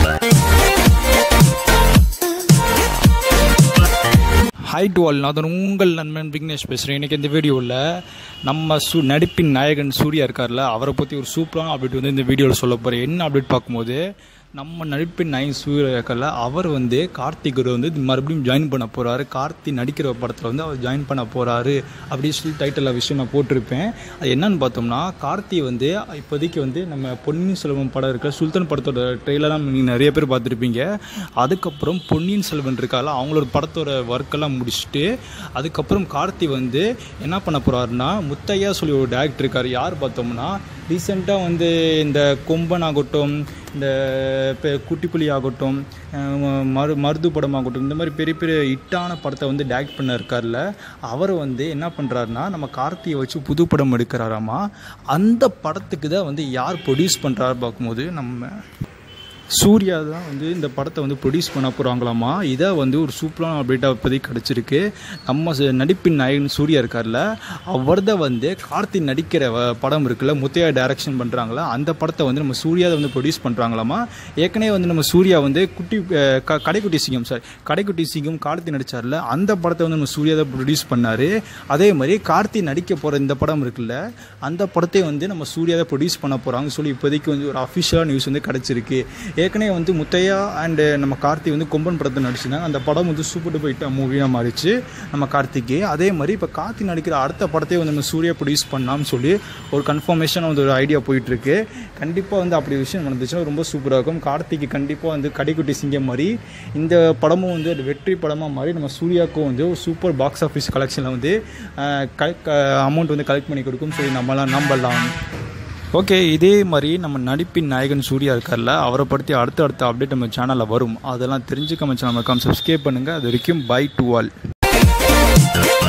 hi to all நான் உங்கள் நண்பன் விக்னேஷ் பேசுகிறேன் இன்றைக்கி இந்த வீடியோவில் நம்ம சு நடிப்பின் நாயகன் சூர்யா இருக்கார்ல அவரை பற்றி ஒரு சூப்பரான அப்டேட் வந்து இந்த வீடியோவில் சொல்ல போகிறேன் என்ன அப்டேட் பார்க்கும்போது நம்ம நடிப்பின் நாயகன் சூர்யா இருக்கார்ல அவர் வந்து கார்த்திக் வந்து மறுபடியும் ஜாயின் பண்ண போகிறாரு கார்த்தி நடிக்கிற படத்தில் வந்து அவர் ஜாயின் பண்ண போகிறாரு அப்படின்னு சொல்லி டைட்டில் விஷயம் நான் போட்டிருப்பேன் அது என்னன்னு பார்த்தோம்னா கார்த்தி வந்து இப்போதைக்கு வந்து நம்ம பொன்னியின் செல்வன் படம் இருக்கிற சுல்தான் படத்தோட ட்ரெய்லராக நீங்கள் நிறைய பேர் பார்த்துருப்பீங்க அதுக்கப்புறம் பொன்னியின் செல்வன் இருக்கால அவங்களோட படத்தோட ஒர்க்கெல்லாம் முடிச்சுட்டு அதுக்கப்புறம் கார்த்தி வந்து என்ன பண்ண போகிறாருன்னா முத்தையா சொல்லி ஒரு டேரக்டர் இருக்கார் யார் பார்த்தோம்னா ரீசெண்டாக வந்து இந்த கொம்பன் ஆகட்டும் இந்த இப்போ குட்டிப்புலி ஆகட்டும் அஹ் மரு மருது படம் ஆகட்டும் இந்த மாதிரி பெரிய பெரிய ஹிட்டான படத்தை வந்து டேரக்ட் பண்ண இருக்கார்ல அவர் வந்து என்ன பண்ணுறாருன்னா நம்ம கார்த்தியை வச்சு புது படம் எடுக்கிறாராமா அந்த படத்துக்கு தான் வந்து யார் ப்ரொடியூஸ் பண்ணுறாரு பார்க்கும்போது நம்ம சூர்யா தான் வந்து இந்த படத்தை வந்து ப்ரொடியூஸ் பண்ண போகிறாங்களாமா இதை வந்து ஒரு சூப்பரான அப்டேட்டாக இப்போதைக்கு கிடச்சிருக்கு நம்ம ச- நடிப்பின் நாயகன் சூர்யா இருக்கார்ல அவர் தான் வந்து கார்த்தி நடிக்கிற வ- படம் இருக்குல்ல முத்தையா டைரக்ஷன் பண்ணுறாங்களா அந்த படத்தை வந்து நம்ம சூர்யா தான் வந்து ப்ரொடியூஸ் பண்ணுறாங்களாமா ஏற்கனவே வந்து நம்ம சூர்யா வந்து குட்டி அஹ், க கடைக்குட்டி சிங்கம் சாரி கடைக்குட்டி சிங்கம் கார்த்தி நடிச்சார்ல அந்த படத்தை வந்து நம்ம சூர்யா தான் ப்ரொடியூஸ் பண்ணார் அதே மாதிரி கார்த்தி நடிக்க போகிற இந்த படம் இருக்குல்ல அந்த படத்தை வந்து நம்ம சூர்யா தான் ப்ரொடியூஸ் பண்ண போகிறாங்க சொல்லி இப்போதைக்கு வந்து ஒரு அஃபிஷியலாக நியூஸ் வந்து கிடச்சிருக்கு ஏற்கனவே வந்து முத்தையா அண்டு நம்ம கார்த்தி வந்து கொம்பன் படத்தை நடிச்சிருந்தாங்க அந்த படம் வந்து சூப்பர் டூப்பர் ஹிட் மூவியாக மாறிச்சு நம்ம கார்த்திக்கு அதே மாதிரி இப்போ கார்த்தி நடிக்கிற அடுத்த படத்தையும் வந்து நம்ம சூர்யா ப்ரொடியூஸ் பண்ணலாம்னு சொல்லி ஒரு கன்ஃபர்மேஷனாக வந்து ஒரு ஐடியா போயிட்டுருக்கு கண்டிப்பாக வந்து அப்படி விஷயம் நடந்துச்சுன்னா ரொம்ப சூப்பராக இருக்கும் கார்த்திக்கு கண்டிப்பாக வந்து கடைக்குட்டி சிங்கம் மாதிரி இந்த படமும் வந்து ஒரு வெற்றி படமாக மாதிரி நம்ம சூர்யாவுக்கும் வந்து ஒரு சூப்பர் பாக்ஸ் ஆஃபீஸ் கலெக்ஷனில் வந்து அமௌண்ட் வந்து கலெக்ட் பண்ணி கொடுக்கும் சொல்லி நம்மளாம் நம்பலாம் ஓகே இதே மாதிரி நம்ம நடிப்பின் நாயகன் சூர்யா இருக்கார்ல அவரை பற்றி அடுத்த அடுத்த அப்டேட் நம்ம சேனலில் வரும் அதெல்லாம் தெரிஞ்சுக்க நம்ம சேனல் சப்ஸ்கிரைப் பண்ணுங்கள் அது வரைக்கும் பை டு ஆல்